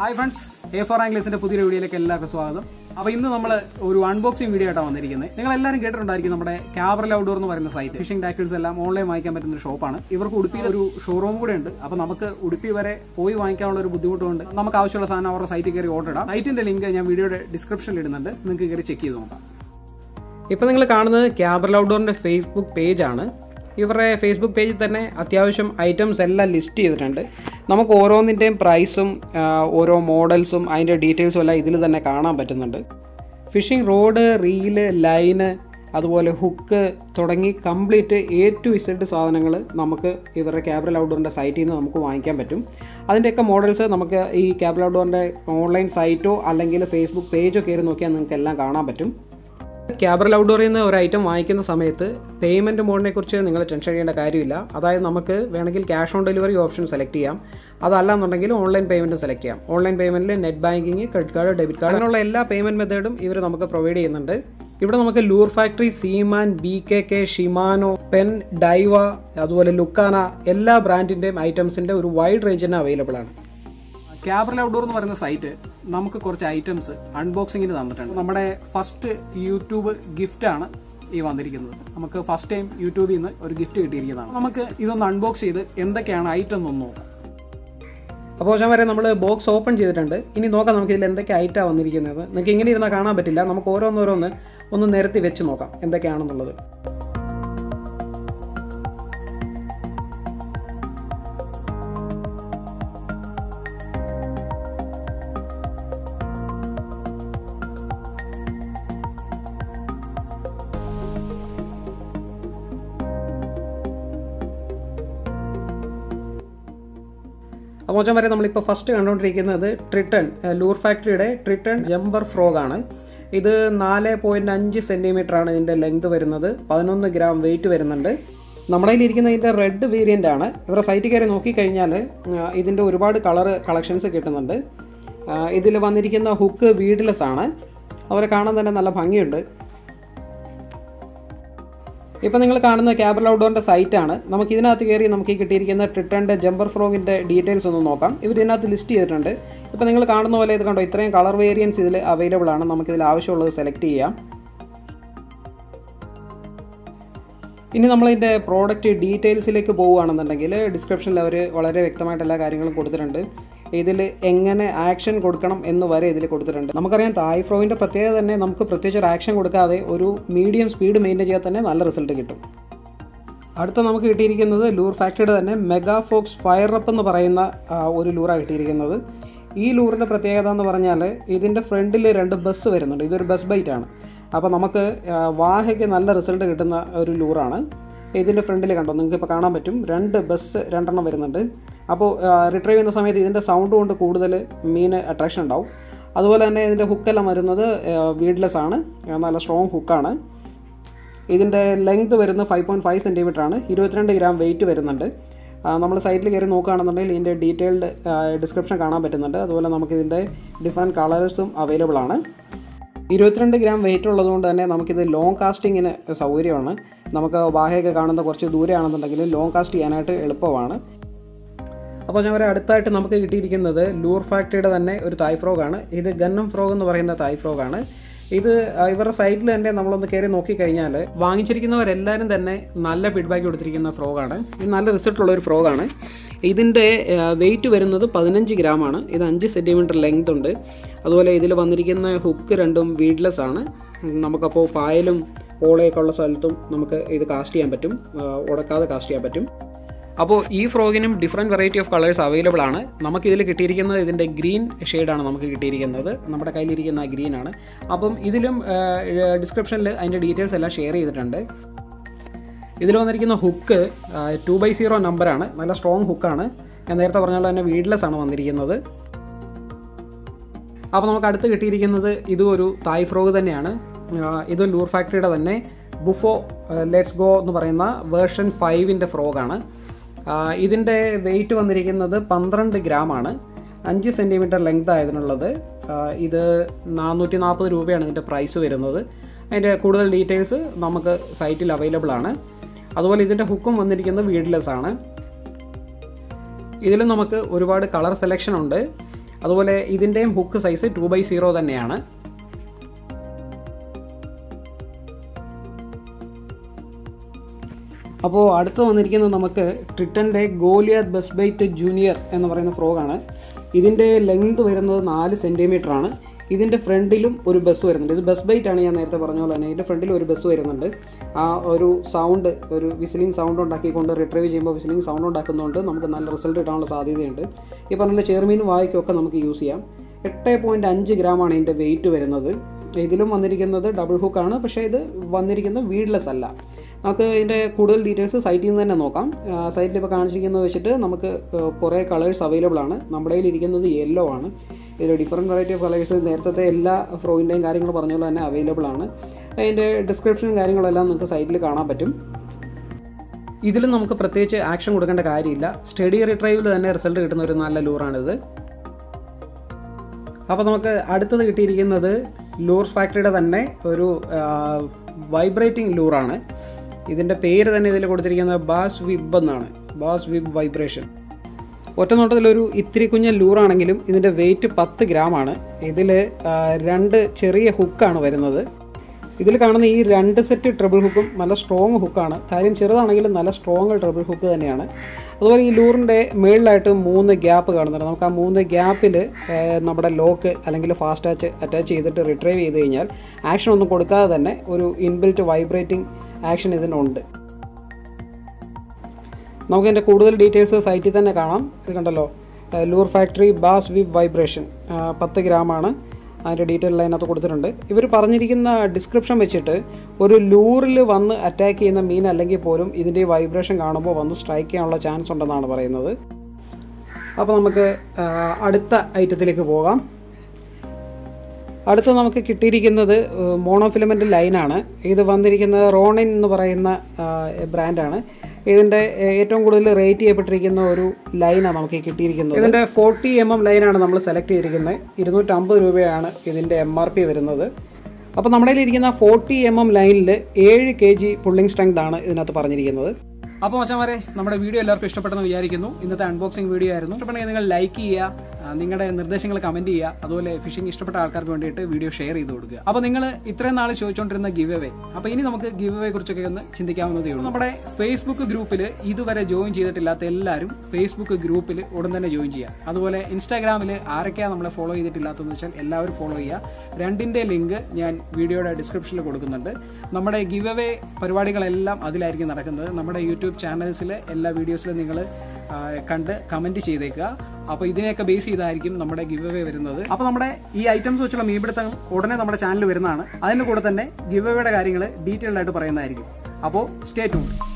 hi friends A four ആംഗ്ലീസിന്റെ പുതിയൊരു വീഡിയോയിലേക്ക് എല്ലാവർക്കും സ്വാഗതം അപ്പൊ ഇന്ന് നമ്മൾ ഒരു അൺബോക്സിംഗ് വീഡിയോ ആയിട്ടാണ് വന്നിരിക്കുന്നത് നിങ്ങൾ എല്ലാവരും കേട്ടിട്ടുണ്ടായിരിക്കും നമ്മുടെ ക്യാബറൽ ഔട്ട്ഡോർ എന്ന് പറയുന്ന സൈറ്റ് ഫിഷിംഗ് ടാക്കിൾസ് എല്ലാം ഓൺലൈൻ വാങ്ങിക്കാൻ പറ്റുന്ന ഒരു ഷോപ്പാണ് ഇവർക്ക് ഉടുപ്പിയിൽ ഒരു ഷോറൂം കൂടെ ഉണ്ട് അപ്പൊ നമുക്ക് ഉടുപ്പി വരെ പോയി വാങ്ങിക്കാനുള്ള ഒരു ബുദ്ധിമുട്ടുണ്ട് നമുക്ക് ആവശ്യമുള്ള സാധനം അവരുടെ സൈറ്റിൽ കയറി ഓർഡർ ഇടാം സൈറ്റിന്റെ ലിങ്ക് ഞാൻ വീഡിയോയുടെ ഡിസ്ക്രിപ്ഷനിൽ ഇടുന്നുണ്ട് നിങ്ങൾക്ക് കയറി ചെക്ക് ചെയ്ത് നോക്കാം ഇപ്പം നിങ്ങൾ കാണുന്നത് ക്യാബറൽ ഔട്ട്ഡോറിന്റെ ഫേസ്ബുക്ക് പേജ് ആണ് ഇവരുടെ ഫേസ്ബുക്ക് പേജിൽ തന്നെ അത്യാവശ്യം ഐറ്റംസ് എല്ലാം ലിസ്റ്റ് ചെയ്തിട്ടുണ്ട് നമുക്ക് ഓരോന്നിൻ്റെയും പ്രൈസും ആ, ഓരോ മോഡൽസും അതിൻ്റെ ഡീറ്റെയിൽസും എല്ലാം ഇതിൽ തന്നെ കാണാൻ പറ്റുന്നുണ്ട് ഫിഷിംഗ് റോഡ് റീല് ലൈന് അതുപോലെ ഹുക്ക് തുടങ്ങി കംപ്ലീറ്റ് എ ടു ഇസഡ് സാധനങ്ങൾ നമുക്ക് ഇവരുടെ ക്യാബറൽ ഔട്ട്ഡോറിൻ്റെ സൈറ്റിൽ നിന്ന് നമുക്ക് വാങ്ങിക്കാൻ പറ്റും അതിൻ്റെയൊക്കെ മോഡൽസ് നമുക്ക് ഈ ക്യാബറൽ ഔട്ട്ഡോറിൻ്റെ ഓൺലൈൻ സൈറ്റോ അല്ലെങ്കിൽ ഫേസ്ബുക്ക് പേജോ കയറി നോക്കിയാൽ നിങ്ങൾക്ക് എല്ലാം കാണാൻ പറ്റും ക്യാബറൽ ഔട്ട്ഡോറിൽ നിന്ന് ഒരു ഐറ്റം വാങ്ങിക്കുന്ന സമയത്ത് പേയ്മെൻറ്റ് മോഡിനെ കുറിച്ച് നിങ്ങൾ ടെൻഷൻ ചെയ്യേണ്ട കാര്യമില്ല അതായത് നമുക്ക് വേണമെങ്കിൽ cash on delivery option select ചെയ്യാം അതല്ലാന്നുണ്ടെങ്കിൽ ഓൺലൈൻ പേയ്മെൻറ്റ് സെലക്ട് ചെയ്യാം ഓൺലൈൻ പേയ്മെൻറ്റിൽ net banking credit card debit card അങ്ങനെയുള്ള എല്ലാ പേയ്മെൻറ്റ് മെത്തേഡും ഇവർ നമുക്ക് പ്രൊവൈഡ് ചെയ്യുന്നുണ്ട് ഇവിടെ നമുക്ക് lure factory Seaman B K K Shimano Penn Daiwa അതുപോലെ ലുക്കാന എല്ലാ ബ്രാൻഡിൻ്റെയും ഐറ്റംസിൻ്റെ ഒരു വൈഡ് റേഞ്ച് തന്നെ അവൈലബിൾ ആണ് ക്യാബറൽ ഔട്ട്ഡോർ എന്ന് പറയുന്ന സൈറ്റ് നമുക്ക് കുറച്ച് ഐറ്റംസ് അൺബോക്സിങ്ങിന് തന്നിട്ടുണ്ട് നമ്മുടെ ഫസ്റ്റ് യൂട്യൂബ് ഗിഫ്റ്റ് ആണ് ഈ വന്നിരിക്കുന്നത് നമുക്ക് ഫസ്റ്റ് ടൈം യൂട്യൂബിൽ നിന്ന് ഒരു ഗിഫ്റ്റ് കിട്ടിയിരിക്കുന്നതാണ് നമുക്ക് ഇതൊന്ന് അൺബോക്സ് ചെയ്ത് എന്തൊക്കെയാണ് ഐറ്റം എന്നൊന്ന് നോക്കാം അപ്പോൾ ഞാൻ വരെ നമ്മൾ ബോക്സ് ഓപ്പൺ ചെയ്തിട്ടുണ്ട് ഇനി നോക്കാം നമുക്ക് ഇതിൽ എന്തൊക്കെ ഐറ്റാണ് വന്നിരിക്കുന്നത് നിങ്ങൾക്ക് ഇങ്ങനെ ഇരുന്നാൽ കാണാൻ പറ്റില്ല നമുക്ക് ഓരോന്നോരോന്ന് ഒന്ന് നിരത്തി വെച്ച് നോക്കാം എന്തൊക്കെയാണെന്നുള്ളത് അപ്പോൾ വരെ നമ്മളിപ്പോൾ ഫസ്റ്റ് കണ്ടുകൊണ്ടിരിക്കുന്നത് ട്രിട്ടൺ ലൂർ ഫാക്ടറിയുടെ ട്രിട്ടൺ ജംബർ ഫ്രോഗ് ആണ് ഇത് നാല് പോയിൻറ്റ് അഞ്ച് സെൻറ്റിമീറ്റർ ആണ് ഇതിൻ്റെ ലെങ്ത് വരുന്നത് പതിനൊന്ന് ഗ്രാം വെയിറ്റ് വരുന്നുണ്ട് നമ്മുടെ കയ്യിലിരിക്കുന്ന ഇതിൻ്റെ റെഡ് വേരിയൻ്റ് ആണ് ഇവരുടെ സൈറ്റിൽ കയറി നോക്കിക്കഴിഞ്ഞാൽ ഇതിൻ്റെ ഒരുപാട് കളർ കളക്ഷൻസ് കിട്ടുന്നുണ്ട് ഇതിൽ വന്നിരിക്കുന്ന ഹുക്ക് വീഡ്ലെസ് ആണ് അവരെ കാണാൻ തന്നെ നല്ല ഭംഗിയുണ്ട് ഇപ്പം നിങ്ങൾ കാണുന്ന ക്യാബറൽ ഔട്ട്ഡോറിൻ്റെ സൈറ്റാണ് നമുക്ക് ഇതിനകത്ത് കയറി നമുക്ക് ഈ കിട്ടിയിരിക്കുന്ന ട്രിട്ടൻ്റെ ജംബർ ഫ്രോഗിൻ്റെ ഡീറ്റെയിൽസ് ഒന്ന് നോക്കാം ഇവർ ഇതിനകത്ത് ലിസ്റ്റ് ചെയ്തിട്ടുണ്ട് ഇപ്പം നിങ്ങൾ കാണുന്ന പോലെ ഇത് കണ്ടോ ഇത്രയും കളർ വേരിയൻസ് ഇതിൽ അവൈലബിൾ ആണ് നമുക്കിതിൽ ആവശ്യമുള്ളത് സെലക്ട് ചെയ്യാം ഇനി നമ്മളിതിൻ്റെ പ്രോഡക്റ്റ് ഡീറ്റെയിൽസിലേക്ക് പോവുകയാണെന്നുണ്ടെങ്കിൽ ഡിസ്ക്രിപ്ഷനിൽ അവർ വളരെ വ്യക്തമായിട്ട് എല്ലാ കാര്യങ്ങളും കൊടുത്തിട്ടുണ്ട് ഇതിൽ എങ്ങനെ ആക്ഷൻ കൊടുക്കണം എന്ന് വരെ ഇതിൽ കൊടുത്തിട്ടുണ്ട് നമുക്കറിയാം തായ് ഫ്രോവിൻ്റെ പ്രത്യേകത തന്നെ നമുക്ക് പ്രത്യേകിച്ച് ഒരു ആക്ഷൻ കൊടുക്കാതെ ഒരു മീഡിയം സ്പീഡ് മെയിൻറ്റെയിൻ ചെയ്താൽ തന്നെ നല്ല റിസൾട്ട് കിട്ടും അടുത്ത നമുക്ക് കിട്ടിയിരിക്കുന്നത് ലൂർ ഫാക്ടറിയുടെ തന്നെ മെഗാ ഫോക്സ് ഫയർ അപ്പ് എന്ന് പറയുന്ന ആ, ഒരു ലൂറാണ് കിട്ടിയിരിക്കുന്നത് ഈ ലൂറിൻ്റെ പ്രത്യേകത എന്ന് പറഞ്ഞാൽ ഇതിൻ്റെ ഫ്രണ്ടിൽ രണ്ട് ബസ് വരുന്നുണ്ട് ഇതൊരു ബസ് ബൈറ്റ് ആണ് അപ്പോൾ നമുക്ക് ആ, വാഹയ്ക്ക് നല്ല റിസൾട്ട് കിട്ടുന്ന ഒരു ലൂറാണ് ഇതിൻ്റെ ഫ്രണ്ടിൽ കണ്ടോ നിങ്ങൾക്ക് ഇപ്പോൾ കാണാൻ പറ്റും രണ്ട് ബസ് രണ്ടെണ്ണം വരുന്നുണ്ട് അപ്പോൾ റിട്രൈവ് ചെയ്യുന്ന സമയത്ത് ഇതിൻ്റെ സൗണ്ട് കൊണ്ട് കൂടുതൽ മീൻ അട്രാക്ഷൻ ഉണ്ടാവും അതുപോലെ തന്നെ ഇതിൻ്റെ ഹുക്കെല്ലാം വരുന്നത് വീഡ്ലെസ് ആണ് ആ, നല്ല സ്ട്രോങ് ഹുക്കാണ് ഇതിൻ്റെ ലെങ്ത് വരുന്നത് ഫൈവ് പോയിൻറ്റ് ഫൈവ് സെൻറ്റിമീറ്റർ ആണ് ഇരുപത്തിരണ്ട് ഗ്രാം വെയിറ്റ് വരുന്നുണ്ട് നമ്മൾ സൈറ്റിൽ കയറി നോക്കുകയാണെന്നുണ്ടെങ്കിൽ ഇതിൻ്റെ ഡീറ്റെയിൽഡ് ഡിസ്ക്രിപ്ഷൻ കാണാൻ പറ്റുന്നുണ്ട് അതുപോലെ നമുക്ക് ഇതിൻ്റെ ഡിഫറെൻറ്റ് കളേഴ്സും അവൈലബിൾ ആണ് ഇരുപത്തിരണ്ട് ഗ്രാം വെയിറ്റ് ഉള്ളതുകൊണ്ട് തന്നെ നമുക്കിത് ലോങ് കാസ്റ്റിങ്ങിന് സൗകര്യമാണ് നമുക്ക് ബാഹയൊക്കെ കാണുന്ന കുറച്ച് ദൂരെയാണെന്നുണ്ടെങ്കിൽ ലോങ് കാസ്റ്റ് ചെയ്യാനായിട്ട് എളുപ്പമാണ് അപ്പോൾ ഞാൻ പറയാം അടുത്തായിട്ട് നമുക്ക് കിട്ടിയിരിക്കുന്നത് ലൂർ ഫാക്ടറിയുടെ തന്നെ ഒരു തായ് ഫ്രോഗാണ് ഇത് ഗന്നം ഫ്രോഗ് എന്ന് പറയുന്ന തായ് ഫ്രോഗാണ് ഇത് ആ, ഇവരുടെ സൈറ്റിൽ തന്നെ നമ്മളൊന്ന് കയറി നോക്കിക്കഴിഞ്ഞാൽ വാങ്ങിച്ചിരിക്കുന്നവരെല്ലാവരും തന്നെ നല്ല ഫീഡ്ബാക്ക് കൊടുത്തിരിക്കുന്ന ഫ്രോഗാണ് ഇത് നല്ല റിസൾട്ടുള്ള ഒരു ഫ്രോഗാണ് ഇതിൻ്റെ വെയിറ്റ് വരുന്നത് പതിനഞ്ച് ഗ്രാമാണ് ഇത് അഞ്ച് സെൻറ്റിമീറ്റർ ലെങ്ത് ഉണ്ട് അതുപോലെ ഇതിൽ വന്നിരിക്കുന്ന ഹുക്ക് രണ്ടും വീഡ്ലെസ് ആണ് നമുക്കപ്പോൾ പായലും ഓളയൊക്കെ ഉള്ള സ്ഥലത്തും നമുക്ക് ഇത് കാസ്റ്റ് ചെയ്യാൻ പറ്റും ആ, ഉടക്കാതെ കാസ്റ്റ് ചെയ്യാൻ പറ്റും അപ്പോൾ ഈ ഫ്രോഗിനും different variety of colours available ആണ് നമുക്ക് ഇതിൽ കിട്ടിയിരിക്കുന്നത് ഇതിൻ്റെ ഗ്രീൻ ഷെയ്ഡാണ് നമുക്ക് കിട്ടിയിരിക്കുന്നത് നമ്മുടെ കയ്യിലിരിക്കുന്ന ആ ഗ്രീൻ ആണ് അപ്പം ഇതിലും ഡിസ്ക്രിപ്ഷനിൽ അതിൻ്റെ ഡീറ്റെയിൽസ് എല്ലാം ഷെയർ ചെയ്തിട്ടുണ്ട് ഇതിൽ വന്നിരിക്കുന്ന ഹുക്ക് ടു ബൈ സീറോ നമ്പറാണ് നല്ല സ്ട്രോങ് ഹുക്കാണ് ഞാൻ നേരത്തെ പറഞ്ഞ പോലെ തന്നെ വീഡ്ലെസ് ആണ് വന്നിരിക്കുന്നത് അപ്പോൾ നമുക്ക് അടുത്ത് കിട്ടിയിരിക്കുന്നത് ഇതും ഒരു തായ് ഫ്രോഗ് തന്നെയാണ് ആ, ഇത് ലൂർ ഫാക്ടറിയുടെ തന്നെ ബുഫോ ലെറ്റ്സ് ഗോ എന്ന് പറയുന്ന വേർഷൻ ഫൈവിൻ്റെ ഫ്രോഗാണ് ഇതിൻ്റെ വെയിറ്റ് വന്നിരിക്കുന്നത് പന്ത്രണ്ട് ഗ്രാമാണ് അഞ്ച് സെൻറ്റിമീറ്റർ ലെങ്ത് ആയതിനുള്ളത് ആ, ഇത് നാനൂറ്റി നാൽപ്പത് രൂപയാണ് ഇതിൻ്റെ പ്രൈസ് വരുന്നത് അതിൻ്റെ കൂടുതൽ ഡീറ്റെയിൽസ് നമുക്ക് സൈറ്റിൽ അവൈലബിൾ ആണ് അതുപോലെ ഇതിൻ്റെ ഹുക്കും വന്നിരിക്കുന്നത് വീഡ്ലെസ് ആണ് ഇതിലും നമുക്ക് ഒരുപാട് കളർ സെലക്ഷൻ ഉണ്ട് അതുപോലെ ഇതിൻ്റെയും hook size two by zero തന്നെയാണ് അപ്പോൾ അടുത്ത് വന്നിരിക്കുന്നത് നമുക്ക് ട്രിട്ടൻ്റെ ഗോലിയാത് ബസ് ബൈറ്റ് ജൂനിയർ എന്ന് പറയുന്ന ഫ്രോഗാണ് ഇതിൻ്റെ ലെങ്ത് വരുന്നത് നാല് സെൻറ്റിമീറ്റർ ആണ് ഇതിൻ്റെ ഫ്രണ്ടിലും ഒരു ബസ് വരുന്നുണ്ട് ഇത് ബസ് ബൈറ്റ് ആണ് ഞാൻ നേരത്തെ പറഞ്ഞ പോലെ തന്നെ ഇതിൻ്റെ ഫ്രണ്ടിൽ ഒരു ബസ് വരുന്നുണ്ട് ആ ഒരു സൗണ്ട് ഒരു വിസിലിംഗ് സൗണ്ട് ഉണ്ടാക്കിക്കൊണ്ട് റിട്രൈവ് ചെയ്യുമ്പോൾ വിസിലിംഗ് സൗണ്ട് ഉണ്ടാക്കുന്നതുകൊണ്ട് നമുക്ക് നല്ല റിസൾട്ട് കിട്ടാനുള്ള സാധ്യതയുണ്ട് ഈ പറഞ്ഞ ചെയർമീനും വായിക്കൊക്കെ നമുക്ക് യൂസ് ചെയ്യാം എട്ട് പോയിൻറ്റ് അഞ്ച് ഗ്രാമാണ് ഇതിൻ്റെ വെയിറ്റ് വരുന്നത് ഇതിലും വന്നിരിക്കുന്നത് ഡബിൾ ഹുക്കാണ് പക്ഷേ ഇത് വന്നിരിക്കുന്നത് വീഡ്ലെസ് അല്ല നമുക്ക് ഇതിൻ്റെ കൂടുതൽ ഡീറ്റെയിൽസ് സൈറ്റിൽ നിന്ന് തന്നെ നോക്കാം സൈറ്റിൽ ഇപ്പോൾ കാണിച്ചിരിക്കുന്നത് വെച്ചിട്ട് നമുക്ക് കുറേ കളേഴ്സ് അവൈലബിൾ ആണ് നമ്മുടെ കയ്യിൽ ഇരിക്കുന്നത് യെല്ലോ ആണ് ഇതിൽ ഡിഫറെൻറ്റ് വെറൈറ്റി ഓഫ് കളേഴ്സ് നേരത്തെ എല്ലാ ഫ്രോയിൻ്റെയും കാര്യങ്ങൾ പറഞ്ഞ പോലെ തന്നെ അവൈലബിൾ ആണ് അതിൻ്റെ ഡിസ്ക്രിപ്ഷനും കാര്യങ്ങളെല്ലാം നമുക്ക് സൈറ്റിൽ കാണാൻ പറ്റും ഇതിൽ നമുക്ക് പ്രത്യേകിച്ച് ആക്ഷൻ കൊടുക്കേണ്ട കാര്യമില്ല സ്റ്റഡി റിട്രൈവിൽ തന്നെ റിസൾട്ട് കിട്ടുന്ന ഒരു നല്ല ലൂറാണിത് അപ്പോൾ നമുക്ക് അടുത്തത് കിട്ടിയിരിക്കുന്നത് ലൂർസ് ഫാക്ടറിയുടെ തന്നെ ഒരു വൈബ്രേറ്റിംഗ് ലൂറാണ് ഇതിൻ്റെ പേര് തന്നെ ഇതിൽ കൊടുത്തിരിക്കുന്നത് ബാസ് വിബ് എന്നാണ് ബാസ് വിബ് വൈബ്രേഷൻ ഒറ്റ നോട്ടത്തിലൊരു ഇത്തിരി കുഞ്ഞൻ ലൂറാണെങ്കിലും ഇതിൻ്റെ വെയിറ്റ് പത്ത് ഗ്രാമാണ് ഇതിൽ രണ്ട് ചെറിയ ഹുക്കാണ് വരുന്നത് ഇതിൽ കാണുന്ന ഈ രണ്ട് സെറ്റ് ട്രിപ്പിൾ ഹുക്കും നല്ല സ്ട്രോങ് ഹുക്കാണ് കാര്യം ചെറുതാണെങ്കിലും നല്ല സ്ട്രോങ് ട്രിപ്പിൾ ഹുക്ക് തന്നെയാണ് അതുപോലെ ഈ ലൂറിൻ്റെ മുകളിലായിട്ട് മൂന്ന് ഗ്യാപ്പ് കാണുന്നുണ്ട് നമുക്ക് ആ മൂന്ന് ഗ്യാപ്പിൽ നമ്മുടെ ലോക്ക് അല്ലെങ്കിൽ ഫാസ്റ്റ് ടാച്ച് അറ്റാച്ച് ചെയ്തിട്ട് റിട്രൈവ് ചെയ്ത് കഴിഞ്ഞാൽ ആക്ഷൻ ഒന്നും കൊടുക്കാതെ തന്നെ ഒരു ഇൻബിൽറ്റ് വൈബ്രേറ്റിംഗ് ആക്ഷൻ ഇതിനുണ്ട് നമുക്ക് ഇതിൻ്റെ കൂടുതൽ ഡീറ്റെയിൽസ് സൈറ്റിൽ തന്നെ കാണാം ഇത് കണ്ടല്ലോ lure factory bass vib vibration പത്ത് ഗ്രാമാണ് അതിൻ്റെ ഡീറ്റെയിൽ അതിനകത്ത് കൊടുത്തിട്ടുണ്ട് ഇവർ പറഞ്ഞിരിക്കുന്ന ഡിസ്ക്രിപ്ഷൻ വെച്ചിട്ട് ഒരു ലൂറിൽ വന്ന് അറ്റാക്ക് ചെയ്യുന്ന മീൻ അല്ലെങ്കിൽ പോലും ഇതിൻ്റെ വൈബ്രേഷൻ കാണുമ്പോൾ വന്ന് സ്ട്രൈക്ക് ചെയ്യാനുള്ള ചാൻസ് ഉണ്ടെന്നാണ് പറയുന്നത് അപ്പോൾ നമുക്ക് അടുത്ത ഐറ്റത്തിലേക്ക് പോകാം അടുത്ത നമുക്ക് കിട്ടിയിരിക്കുന്നത് മോണോഫിലമെൻ്റ് ലൈനാണ് ഇത് വന്നിരിക്കുന്നത് റോണിൻ എന്ന് പറയുന്ന ബ്രാൻഡാണ് ഇതിൻ്റെ ഏറ്റവും കൂടുതൽ റേറ്റ് ചെയ്യപ്പെട്ടിരിക്കുന്ന ഒരു ലൈനാണ് നമുക്ക് കിട്ടിയിരിക്കുന്നത് ഇതിൻ്റെ ഫോർട്ടി എം എം ലൈനാണ് നമ്മൾ സെലക്ട് ചെയ്തിരിക്കുന്നത് ഇരുന്നൂറ്റമ്പത് രൂപയാണ് ഇതിൻ്റെ എം ആർ പി വരുന്നത് അപ്പോൾ നമ്മുടെ ഇരിക്കുന്ന ഫോർട്ടി എം എം ലൈനിൽ ഏഴ് കെ ജി പുള്ളിംഗ് സ്ട്രെങ്ത് ആണ് ഇതിനകത്ത് പറഞ്ഞിരിക്കുന്നത് അപ്പോൾ മച്ചന്മാരെ നമ്മുടെ വീഡിയോ എല്ലാവർക്കും ഇഷ്ടപ്പെട്ടെന്ന് വിചാരിക്കുന്നു ഇന്നത്തെ അൺബോക്സിംഗ് വീഡിയോ ആയിരുന്നു ഇഷ്ടപ്പെട്ടെങ്കിൽ നിങ്ങൾ ലൈക്ക് ചെയ്യുക നിങ്ങളുടെ നിർദ്ദേശങ്ങൾ കമന്റ് ചെയ്യുക അതുപോലെ ഫിഷിംഗ് ഇഷ്ടപ്പെട്ട ആൾക്കാർക്ക് വേണ്ടിയിട്ട് വീഡിയോ ഷെയർ ചെയ്ത് കൊടുക്കുക അപ്പോൾ നിങ്ങൾ ഇത്രയും നാൾ ചോദിച്ചുകൊണ്ടിരുന്ന ഗിവ് അവേ അപ്പോൾ ഇനി നമുക്ക് ഗിവ് അവേ കുറിച്ചൊക്കെ ഒന്ന് ചിന്തിക്കാവുന്നതേ ഉള്ളൂ നമ്മുടെ ഫേസ്ബുക്ക് ഗ്രൂപ്പിൽ ഇതുവരെ ജോയിൻ ചെയ്തിട്ടില്ലാത്ത എല്ലാവരും ഫേസ്ബുക്ക് ഗ്രൂപ്പിൽ ഉടൻ തന്നെ ജോയിൻ ചെയ്യുക അതുപോലെ ഇൻസ്റ്റാഗ്രാമിൽ ആരൊക്കെയാണ് നമ്മളെ ഫോളോ ചെയ്തിട്ടില്ലാത്തതെന്ന് വെച്ചാൽ എല്ലാവരും ഫോളോ ചെയ്യുക രണ്ടിന്റെ ലിങ്ക് ഞാൻ വീഡിയോയുടെ ഡിസ്ക്രിപ്ഷനിൽ കൊടുക്കുന്നുണ്ട് നമ്മുടെ ഗിവ് അവേ പരിപാടികളെല്ലാം അതിലായിരിക്കും നടക്കുന്നത് നമ്മുടെ യൂട്യൂബ് ചാനൽസിലെ എല്ലാ വീഡിയോസിലും നിങ്ങൾ കണ്ട് കമന്റ് ചെയ്തേക്കുക അപ്പോൾ ഇതിനെയൊക്കെ ബേസ് ചെയ്തായിരിക്കും നമ്മുടെ ഗിവ് അവേ വരുന്നത് അപ്പോൾ നമ്മുടെ ഈ ഐറ്റംസ് വെച്ചുള്ള മീൻപിടുത്തം ഉടനെ നമ്മുടെ ചാനൽ വരുന്നതാണ് അതിന്റെ കൂടെ തന്നെ ഗിവ് അവേയുടെ കാര്യങ്ങൾ ഡീറ്റെയിൽഡ് ആയിട്ട് പറയുന്നതായിരിക്കും അപ്പോൾ സ്റ്റേ ട്യൂൺ